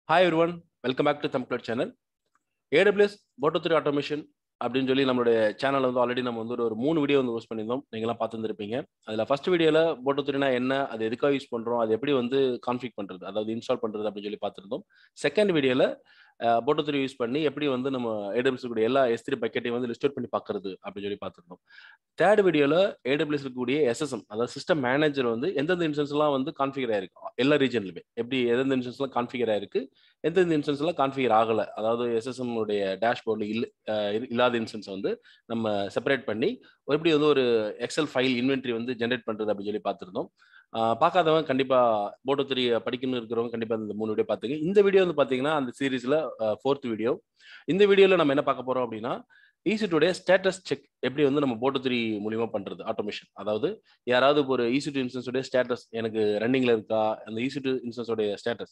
hi everyone welcome back to தம்ப்ளட் channel AWS boto three automation அப்படின்னு சொல்லி நம்மளுடைய சேனல் வந்து ஆல்ரெடி நம்ம வந்து ஒரு மூணு வீடியோ வந்து போஸ்ட் பண்ணியிருந்தோம் நீங்களாம் பார்த்துருப்பீங்க அதில் ஃபர்ஸ்ட் வீடியோவில் போட்டோ த்ரீனா என்ன அது எதுக்காக யூஸ் பண்ணுறோம் அது எப்படி வந்து கான்ஃபிக் பண்ணுறது அதாவது இன்ஸ்டால் பண்ணுறது அப்படின்னு சொல்லி பார்த்துருந்தோம் செகண்ட் வீடியோவில் போட்டோ த்ரீ யூஸ் பண்ணி எப்படி வந்து நம்ம ஏடபிள்யூஸ் கூடிய எல்லா எஸ் த்ரீ பக்கெட்டையும் வந்து லிஸ்ட் பண்ணி பார்க்கறது அப்படின்னு சொல்லி பார்த்துருந்தோம் தேர்ட் வீடியோவில் ஏடபிள்யூஸ் இருக்கக்கூடிய எஸ்எஸ்எம் அதாவது சிஸ்டம் மேனேஜர் வந்து எந்தெந்த இன்ஸ்டன்ஸ்லாம் வந்து கான்ஃபிகர் ஆயிருக்கு எல்லா ரீஜன்லுமே எப்படி எந்தெந்த இன்ஸ்டன்ஸ்லாம் கான்ஃபிகர் ஆயிருக்கு எந்தெந்த இன்ஸ்டன்ஸ்லாம் கான்ஃபிகர் ஆகலை அதாவது எஸ்எஸ்எம் உடைய டேஷ்போர்டில் இல்ல இல்லாத இன்ஸ்டன்ஸ் வந்து நம்ம செப்பரேட் பண்ணி எப்படி வந்து ஒரு எக்ஸல் ஃபைல் இன்வென்ட்ரி வந்து ஜென்ரேட் பண்ணுறது அப்படின்னு சொல்லி பார்த்துருந்தோம் பார்க்காதவங்க கண்டிப்பா போட்டோ த்ரீ படிக்கணும் இருக்கிறவங்க கண்டிப்பா இந்த மூணு வீடியோ பார்த்துங்க இந்த வீடியோ வந்து பாத்தீங்கன்னா அந்த சீரீஸ்ல ஃபோர்த் வீடியோ இந்த வீடியோல நம்ம என்ன பார்க்க போறோம் அப்படின்னா ஈசிட்டுடைய ஸ்டேட்டஸ் செக் எப்படி வந்து நம்ம போட்டோ த்ரீ மூலியமா பண்றது ஆட்டோமேஷன் அதாவது யாராவது ஒரு ஈசிட்டு இன்ஸ்டன்ஸோடைய ஸ்டேட்டஸ் எனக்கு ரன்னிங்ல இருக்கா அந்த ஈசிட்டு இன்ஸ்டன்ஸோடைய ஸ்டேட்டஸ்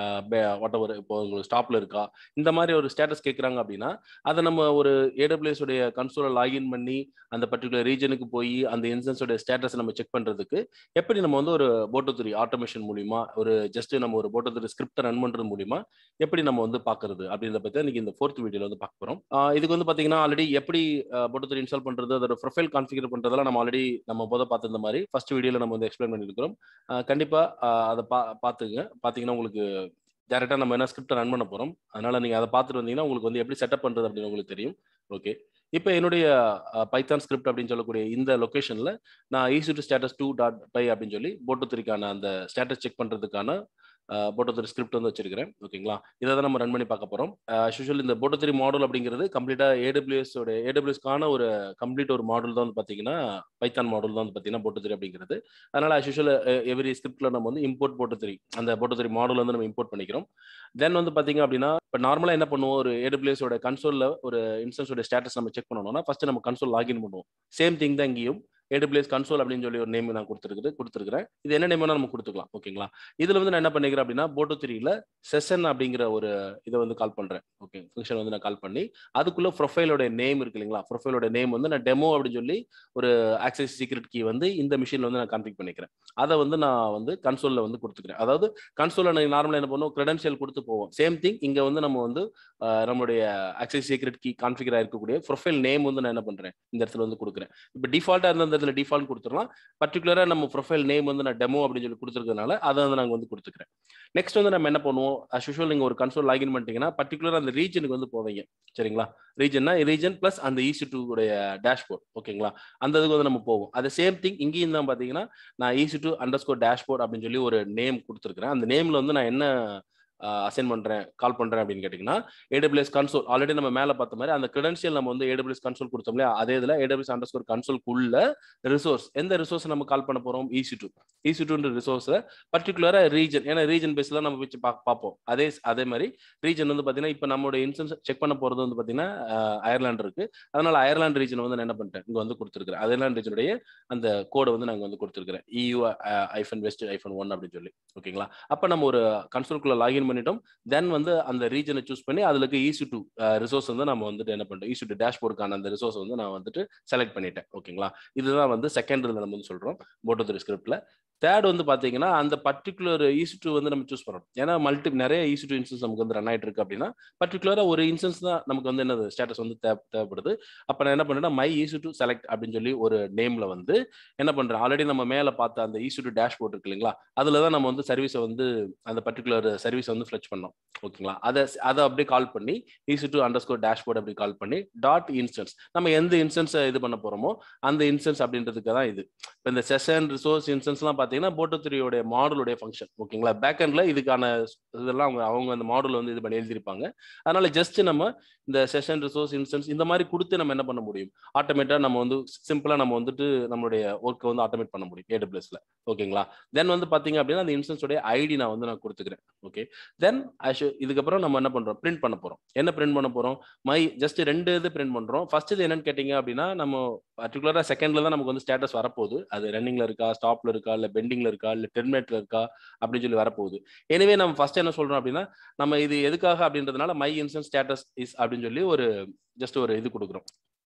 வாட் எவர் இப்போ உங்களுக்கு ஸ்டாப்ல இருக்கா இந்த மாதிரி ஒரு ஸ்டேட்டஸ் கேட்குறாங்க அப்படின்னா அதை நம்ம ஒரு ஏடபிள்யூஎஸ் உடைய கன்சோலை லாகின் பண்ணி அந்த பர்டிகுலர் ரீஜனுக்கு போய் அந்த இன்ஸ்டன்ஸோட ஸ்டேட்டஸ் நம்ம செக் பண்றதுக்கு எப்படி நம்ம வந்து ஒரு போட்டோ த்ரீ ஆட்டோமேஷன் மூலியமா ஒரு ஜஸ்ட் நம்ம ஒரு போட்டோ த்ரீ ஸ்கிரிப்ட் ரன் பண்றது மூலியமா எப்படி நம்ம வந்து பாக்குறது அப்படின்றத பத்தி இன்னைக்கு இந்த ஃபோர்த் வீடியோல வந்து பார்க்க போறோம் இதுக்கு வந்து பாத்தீங்கன்னா ஆல்ரெடி எப்படி போட்டோ த்ரீ இன்ஸ்டால் பண்றது அதோட ப்ரொஃபைல் கான்ஃபிகர் பண்றதெல்லாம் நம்ம ஆல்ரெடி நம்ம போத பார்த்த மாதிரி ஃபர்ஸ்ட் வீடியோல நம்ம வந்து எக்ஸ்பிளைன் பண்ணிருக்கிறோம் கண்டிப்பா அதை பா பாத்துங்க பாத்தீங்கன்னா உங்களுக்கு டேரக்டா நம்ம என்ன ஸ்கிரிப்ட் ரன் பண்ண போறோம் அதனால நீங்க அதை பார்த்துட்டு வந்தீங்கன்னா உங்களுக்கு வந்து எப்படி செட்டப் பண்றது அப்படின்னு உங்களுக்கு தெரியும் ஓகே இப்போ என்னுடைய பைத்தான் ஸ்கிரிப்ட் அப்படின்னு சொல்லக்கூடிய இந்த லொக்கேஷன்ல நான் EC two status two dot py அப்படின்னு சொல்லி போட்டோ த்ரீக்கான அந்த ஸ்டேட்டஸ் செக் பண்றதுக்கான போட்டோ த்ரீ ஸ்கிரிப்ட் வந்து வச்சிருக்கிறேன் ஓகேங்களா இதை தான் நம்ம ரன் பண்ணி பார்க்க போறோம் யூஸ்வல் இந்த போட்டோ த்ரீ மாடல் அப்படிங்கிறது கம்ப்ளீட்டா ஏடபிள்யூஎஸ் உடைய ஏடபிள்யூஎஸ்க்கான ஒரு கம்ப்ளீட் ஒரு மாடல் தான் வந்து பாத்தீங்கன்னா பைத்தான் மாடல் தான் வந்து பாத்தீங்கன்னா போட்டோ த்ரீ அப்படிங்கிறது அதனால யூஸ்வல் எவ்ரி ஸ்கிரிப்ட்ல நம்ம வந்து இம்போர்ட் போட்டோ த்ரீ அந்த போட்டோ த்ரீ மாடல் வந்து நம்ம இம்போர்ட் பண்ணிக்கிறோம் தென் வந்து பாத்தீங்க அப்படின்னா இப்போ நார்மலா என்ன பண்ணுவோம் ஒரு ஏடபிள்யூஎஸ் ஓட கன்சோல்ல ஒரு இன்ஸ்டன்ஸோட ஸ்டேட்டஸ் நம்ம செக் பண்ணணும்னா ஃபர்ஸ்ட் நம்ம கன்சோல் லாகின் பண்ணுவோம் சேம் திங் தான் இங்கேயும் ஏடபிள்யூஎஸ் கன்சோல் அப்படின்னு சொல்லி ஒரு நேம் நான் கொடுத்துருக்குது கொடுத்துருக்கிறேன் இது என்ன நேம் நம்ம கொடுத்துக்கலாம் ஓகேங்களா இதுல வந்து நான் என்ன பண்ணிக்கிறேன் அப்படின்னா போட்டோ த்ரீல செஷன் அப்படிங்கிற ஒரு இதை வந்து கால் பண்றேன் ஓகே ஃபங்க்ஷன் வந்து நான் கால் பண்ணி அதுக்குள்ள ப்ரொஃபைலோட நேம் இருக்கு இல்லைங்களா ப்ரொஃபைலோட நேம் வந்து நான் டெமோ அப்படின்னு சொல்லி ஒரு ஆக்சஸ் சீக்ரெட் கீ வந்து இந்த மிஷின்ல வந்து நான் கான்ஃபிக் பண்ணிக்கிறேன் அதை வந்து நான் வந்து கன்சோல்ல வந்து கொடுத்துக்கிறேன் அதாவது கன்சோல்ல நான் நார்மலா என்ன பண்ணுவோம் கிரெடென்ஷியல் கொடுத்து போவோம் சேம் திங் இங்க வந்து நம்ம வந்து நம்மளுடைய ஆக்சஸ் சீக்ரெட் கீ கான்ஃபிகர் இருக்கக்கூடிய ப்ரொஃபைல் நேம் வந்து நான் என்ன பண்றேன் இந்த இடத்துல வந்து கொடுக்குறேன் இப்போ டிஃபால்ட்டா இருந்த இடத்துல டிஃபால்ட் கொடுத்துடலாம் பர்டிகுலரா நம்ம ப்ரொஃபைல் நேம் வந்து நான் டெமோ அப்படின்னு சொல்லி கொடுத்துருக்கனால அதை வந்து நாங்கள் வந்து கொடுத்துக்கிறேன் நெக்ஸ்ட் வந்து நம்ம என்ன பண்ணுவோம் அஸ் யூஷுவல் நீங்கள் ஒரு கன்சோல் லாகின் பண்ணிட்டீங்கன்னா பர்டிகுலர் அந்த ரீஜனுக்கு வந்து போவீங்க சரிங்களா ரீஜன்னா ரீஜன் பிளஸ் அந்த ஈசி டூ உடைய டேஷ்போர்ட் ஓகேங்களா அந்த இதுக்கு வந்து நம்ம போவோம் அது சேம் திங் இங்கேயும் தான் பார்த்தீங்கன்னா நான் EC two underscore dashboard அப்படின்னு சொல்லி ஒரு நேம் கொடுத்துருக்கிறேன் அந்த நேம்ல வந்து நான் என்ன அசைன் பண்றேன் கால் பண்றேன் அப்படின்னு கேட்டீங்கன்னா ஏடபிள்யூஎஸ் கன்சோல் ஆல்ரெடி நம்ம மேல பார்த்த மாதிரி அந்த கிரெடென்ஷியல் நம்ம வந்து ஏடபிள்யூஎஸ் கன்சோல் கொடுத்தோம் இல்லையா அதே இதுல ஏடபிள்யூஎஸ் அண்டர் ஸ்கோர் கன்சோல்குள்ள ரிசோர்ஸ் எந்த ரிசோர்ஸ் நம்ம கால் பண்ண போறோம் ஈசி டூ ஈசி டூன்ற ரிசோர்ஸ் பர்டிகுலரா ரீஜன் ஏன்னா ரீஜன் பேஸ்ல நம்ம வச்சு பார்ப்போம் அதே அதே மாதிரி ரீஜன் வந்து பாத்தீங்கன்னா இப்போ நம்மளோட இன்சூரன்ஸ் செக் பண்ண போறது வந்து பாத்தீங்கன்னா அயர்லாந்து இருக்கு அதனால அயர்லாந்து ரீஜன் வந்து நான் என்ன பண்ணிட்டேன் இங்க வந்து கொடுத்துருக்கேன் அயர்லாந்து ரீஜனுடைய அந்த கோடை வந்து நாங்க வந்து கொடுத்துருக்கிறேன் இயூ ஐஃபன் வெஸ்ட் ஐஃபன் ஒன் அப்படின்னு சொல்லி ஓகேங்களா அப்ப நம்ம ஒரு கன்சோல்குள்ள லாகின் பண்ணிட்டோம் தென் வந்து அந்த ரீஜனை சூஸ் பண்ணி அதுல ஈஸி டூ ரிசோர்ஸ் வந்து நம்ம வந்துட்டு என்ன பண்ணிட்டோம் ஈஸி டூ டேஷ்போர்டுக்கான அந்த ரிசோர்ஸ் வந்து நான் வந்துட்டு செலக்ட் பண்ணிட்டேன் ஓகேங்களா இதுதான் வந்து செகண்ட் நம்ம வந்து சொல்றோம் போட்டோ த்ரீ ஸ்கிரிப்ட்ல தேர்ட் வந்து பாத்தீங்கன்னா அந்த பர்டிகுலர் ஈஸி டூ வந்து நம்ம சூஸ் பண்ணணும் ஏன்னா மல்டி நிறைய ஈஸி டூ இன்ஸ்டன்ஸ் நமக்கு வந்து ரன் ஆயிட்டு இருக்கு அப்படின்னா பர்டிகுலரா ஒரு இன்ஸ்டன்ஸ் தான் நமக்கு வந்து என்னது ஸ்டேட்டஸ் வந்து தேவைப்படுது அப்ப நான் என்ன பண்றேன்னா மை ஈஸி டூ செலக்ட் அப்படின்னு சொல்லி ஒரு நேம்ல வந்து என்ன பண்றேன் ஆல்ரெடி நம்ம மேல பார்த்த அந்த ஈஸி டூ டேஷ்போர்ட் இருக்கு இல்லைங்களா அதுல தான் நம்ம வந்து சர்வீஸை வந்து அந்த பர்டிகுலர் சர்வீஸ் வந்து ஃபிளச் பண்ணோம் ஓகேங்களா அதை அதை அப்படியே கால் பண்ணி EC two underscore dashboard அப்படி கால் பண்ணி டாட் இன்ஸ்டன்ஸ் நம்ம எந்த இன்ஸ்டன்ஸை இது பண்ண போறோமோ அந்த இன்ஸ்டன்ஸ் அப்படின்றதுக்கு தான் இது இப்போ இந்த செஷன் ரிசோர்ஸ் இன்ஸ்டன்ஸ்லாம் பார்த்தீங்கன்னா போட்டோ த்ரீயோடைய மாடலுடைய ஃபங்க்ஷன் ஓகேங்களா பேக் எண்ட்ல இதுக்கான இதெல்லாம் அவங்க அவங்க அந்த மாடல் வந்து இது பண்ணி எழுதியிருப்பாங்க அதனால ஜஸ்ட் நம்ம இந்த செஷன் ரிசோர்ஸ் இன்ஸ்டன்ஸ் இந்த மாதிரி கொடுத்து நம்ம என்ன பண்ண முடியும் ஆட்டோமேட்டா நம்ம வந்து சிம்பிளா நம்ம வந்துட்டு நம்மளுடைய ஒர்க்கை வந்து ஆட்டோமேட் பண்ண முடியும் ஏடபிள்யூஸ்ல ஓகேங்களா தென் வந்து பாத்தீங்க அப்படின்னா அந்த இன்ஸ்டன்ஸோடைய ஐடி நான் வந்து நான் கொடுத்துக்கிறேன் ஓகே தென் இதுக்கப்புறம் நம்ம என்ன பண்றோம் பிரிண்ட் பண்ண போறோம் என்ன பிரிண்ட் பண்ண போறோம் மை ஜஸ்ட் ரெண்டு இது பிரிண்ட் பண்றோம் ஃபர்ஸ்ட் இது என்னன்னு கேட்டீங்க அப்படின்னா நம்ம பர்டிகுலரா செகண்ட்ல தான் நமக்கு வந்து ஸ்டேட்டஸ் வரப்போகுது அது ரன்னிங்ல இருக்கா ஸ்டாப்ல இருக்கா இல்ல பெண்டிங்ல இருக்கா இல்ல டெர்மினேட்ல இருக்கா அப்படின்னு சொல்லி வரப்போகுது எனவே நம்ம ஃபர்ஸ்ட் என்ன சொல்றோம் அப்படின்னா நம்ம இது எதுக்காக அப்படின்றதுனால மை இன்ஸ்டன்ஸ் ஸ்டேட்டஸ் இஸ் அப்படின்னு சொல்லி ஒரு ஜஸ்ட் ஒரு இது கொடுக்குறோம்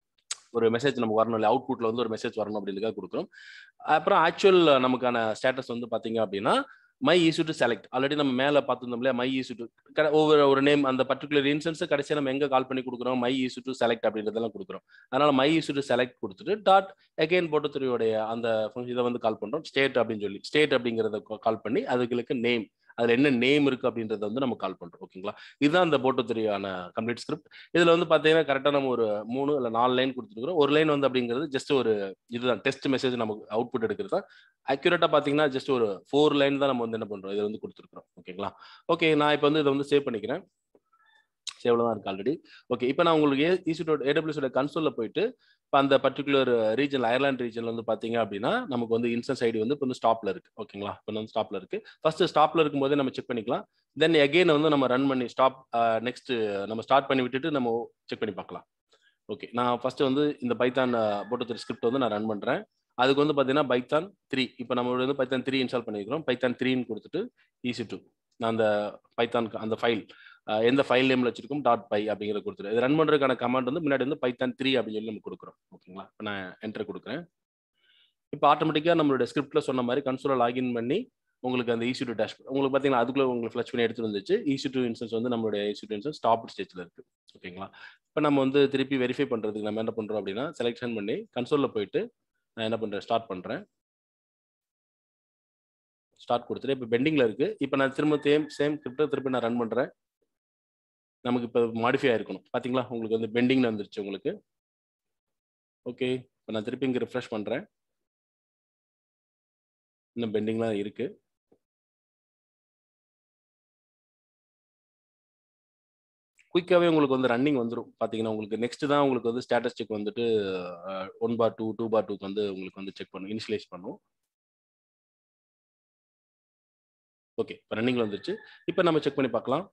ஒரு மெசேஜ் நமக்கு வரணும் இல்லை அவுட்புட்ல வந்து ஒரு மெசேஜ் வரணும் அப்படின்றதுக்காக கொடுக்குறோம் அப்புறம் ஆக்சுவல் நமக்கான ஸ்டேட்டஸ் வந்து பாத்தீங்க அப்படின்னா my EC two select already நம்ம மேலே பார்த்துருந்தோம் இல்லையா மை ஈஸு டு ஒவ்வொரு ஒரு நேம் அந்த பர்டிகுலர் இன்ஸ்டன்ஸ் கடைசியாக நம்ம எங்கே கால் பண்ணி கொடுக்குறோம் மை ஈஸு டு செலக்ட் அப்படின்றதெல்லாம் கொடுக்குறோம் அதனால மை ஈஸு டு செலக்ட் கொடுத்துட்டு டாட் அகைன் போட்டோத்துறையோடைய அந்த function இதை வந்து கால் பண்ணுறோம் ஸ்டேட் அப்படின்னு சொல்லி ஸ்டேட் அப்படிங்கிறத கால் பண்ணி அதுகளுக்கு நேம் அதில் என்ன நேம் இருக்கு அப்படின்றத வந்து நம்ம கால் பண்ணுறோம் ஓகேங்களா இதுதான் அந்த போட்டோத்துறையான கம்ப்ளீட் ஸ்கிரிப்ட் இதில் வந்து பார்த்தீங்கன்னா கரெக்டாக நம்ம ஒரு மூணு இல்லை நாலு லைன் கொடுத்துருக்குறோம் ஒரு லைன் வந்து அப்படிங்கிறது ஜஸ்ட் ஒரு இதுதான் டெஸ்ட் மெசேஜ் நமக்கு அவுட்புட் எடுக்கிறது தான் அக்யூரேட்டாக பார்த்தீங்கன்னா ஜஸ்ட் ஒரு ஃபோர் லைன் தான் நம்ம வந்து என்ன பண்ணுறோம் இதை வந்து கொடுத்துருக்குறோம் ஓகேங்களா ஓகே நான் இப்போ வந்து இதை வந்து சேவ் பண்ணிக்கிறேன் சேவ்ல தான் இருக்கு ஆல்ரெடி ஓகே இப்போ நான் உங்களுக்கு ஈசிட்டோட ஏடபிள்யூஸோட கன்சோலில் போயிட்டு இப்போ அந்த பர்டிகுலர் ரீஜன் அயர்லாண்ட் ரீஜன் வந்து பார்த்தீங்க அப்படின்னா நமக்கு வந்து இன்ஸ்டன்ஸ் ஐடி வந்து இப்போ வந்து ஸ்டாப்ல இருக்கு ஓகேங்களா இப்போ வந்து ஸ்டாப்ல இருக்கு ஃபர்ஸ்ட் ஸ்டாப்ல இருக்கும்போதே நம்ம செக் பண்ணிக்கலாம் தென் எகெயின் வந்து நம்ம ரன் பண்ணி ஸ்டாப் நெக்ஸ்ட் நம்ம ஸ்டார்ட் பண்ணி விட்டுட்டு நம்ம செக் பண்ணி பார்க்கலாம் ஓகே நான் ஃபர்ஸ்ட் வந்து இந்த பைத்தான் போட்டோ ஸ்கிரிப்ட் வந்து நான் ரன் பண்றேன் அதுக்கு வந்து பார்த்தீங்கன்னா பைத்தான் த்ரீ இப்போ நம்ம வந்து பைத்தான் த்ரீ இன்ஸ்டால் பண்ணிக்கிறோம் பைத்தான் த்ரீன்னு கொடுத்துட்டு ஈஸி டூ நான் அந்த பைத்தான் அந்த ஃபைல் எந்த ஃபைல் நேம்ல வச்சிருக்கோம் டாட் பை அப்படிங்கிறத கொடுத்துரு இது ரன் பண்றதுக்கான கமாண்ட் வந்து முன்னாடி வந்து பைத்தான் த்ரீ அப்படின்னு சொல்லி நம்ம கொடுக்குறோம் ஓகேங்களா இப்போ நான் என்டர் கொடுக்குறேன் இப்போ ஆட்டோமேட்டிக்காக நம்மளோட ஸ்கிரிப்ட்ல சொன்ன மாதிரி கன்சோல லாகின் பண்ணி உங்களுக்கு அந்த ஈசி டூ டேஷ் உங்களுக்கு பார்த்தீங்கன்னா அதுக்குள்ள உங்களுக்கு ஃபிளச் பண்ணி எடுத்து வந்துச்சு ஈசி டூ இன்ஸ்டன்ஸ் வந்து நம்மளுடைய ஈசி டூ இன்ஸ்டன்ஸ் டாப் ஸ்டேஜில் இருக்கு ஓகேங்களா இப்போ நம்ம வந்து திருப்பி வெரிஃபை பண்ணுறதுக்கு நம்ம என்ன பண்ணுறோம் அப்படின்னா செலெக்ஷன் பண்ணி கன்சோலில் போயிட்டு நான் என்ன பண்ணுறேன் ஸ்டார்ட் பண்ணுறேன் ஸ்டார்ட் கொடுத்துட்டு இப்போ பெண்டிங்கில் இருக்கு இப்போ நான் திரும்ப சேம் சேம் ஸ்கிரிப்டை திருப்பி நான் ரன் பண்ணுறேன் நமக்கு இப்போ மாடிஃபை ஆயிருக்கணும் பார்த்தீங்களா உங்களுக்கு வந்து பெண்டிங்னு வந்துருச்சு உங்களுக்கு ஓகே இப்போ நான் திருப்பி இங்கே ரிஃப்ரெஷ் பண்ணுறேன் இன்னும் பெண்டிங்லாம் இருக்கு குயிக்காகவே உங்களுக்கு வந்து ரன்னிங் வந்துடும் பார்த்தீங்கன்னா உங்களுக்கு நெக்ஸ்ட் தான் உங்களுக்கு வந்து ஸ்டேட்டஸ் செக் வந்துட்டு one for two two for டூக்கு வந்து உங்களுக்கு வந்து செக் பண்ணும் இனிஷியலைஸ் பண்ணும் ஓகே இப்போ ரன்னிங்ல வந்துருச்சு இப்போ நம்ம செக் பண்ணி பார்க்கலாம்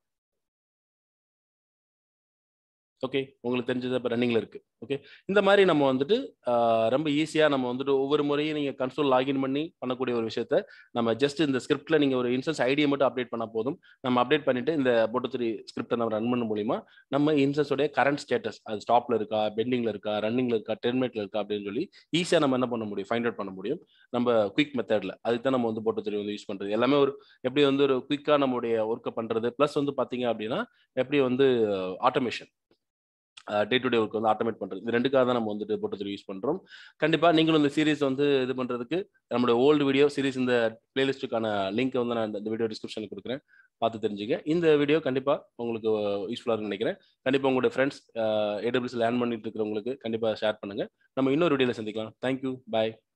ஓகே உங்களுக்கு தெரிஞ்சது இப்போ ரன்னிங்ல இருக்கு ஓகே இந்த மாதிரி நம்ம வந்துட்டு ரொம்ப ஈஸியாக நம்ம வந்துட்டு ஒவ்வொரு முறையும் நீங்கள் கன்சோல் லாகின் பண்ணி பண்ணக்கூடிய ஒரு விஷயத்த நம்ம ஜஸ்ட் இந்த ஸ்கிரிப்ட்ல நீங்கள் ஒரு இன்ஸ்டன்ஸ் ஐடியை மட்டும் அப்டேட் பண்ணால் போதும் நம்ம அப்டேட் பண்ணிட்டு இந்த போட்டோ த்ரீ ஸ்கிரிப்டை நம்ம ரன் பண்ண மூலியமா நம்ம இன்ஸ்டன்ஸோடைய கரண்ட் ஸ்டேட்டஸ் அது ஸ்டாப்ல இருக்கா பெண்டிங்ல இருக்கா ரன்னிங்ல இருக்கா டெர்மினேட்ல இருக்கா அப்படின்னு சொல்லி ஈஸியாக நம்ம என்ன பண்ண முடியும் ஃபைண்ட் அவுட் பண்ண முடியும் நம்ம குயிக் மெத்தட்ல அதுக்கு தான் நம்ம வந்து போட்டோ த்ரீ வந்து யூஸ் பண்றது எல்லாமே ஒரு எப்படி வந்து ஒரு குயிக்காக நம்மளுடைய ஒர்க்கை பண்றது ப்ளஸ் வந்து பார்த்தீங்க அப்படின்னா எப்படி வந்து automation day to day work வந்து ஆட்டோமேட் பண்ணுறது இது ரெண்டுக்காக தான் நம்ம வந்துட்டு போட்டோ யூஸ் பண்ணுறோம் கண்டிப்பாக நீங்களும் இந்த சீரிஸ் வந்து இது பண்ணுறதுக்கு நம்மளுடைய ஓல்டு வீடியோ சீரிஸ் இந்த பிளேலிஸ்ட்டுக்கான லிங்க் வந்து நான் இந்த வீடியோ டிஸ்கிரிப்ஷனில் கொடுக்குறேன் பார்த்து தெரிஞ்சுக்க இந்த வீடியோ கண்டிப்பாக உங்களுக்கு யூஸ்ஃபுல்லாக இருக்குன்னு நினைக்கிறேன் கண்டிப்பாக உங்களுடைய ஃப்ரெண்ட்ஸ் ஏடபிள்யூஸ் லேர்ன் பண்ணிட்டு இருக்கிறவங்களுக்கு கண்டிப்பாக ஷேர் பண்ணுங்கள் நம்ம இன்னொரு வீடியோவில் சந்திக்கலாம் தேங்க்யூ பாய்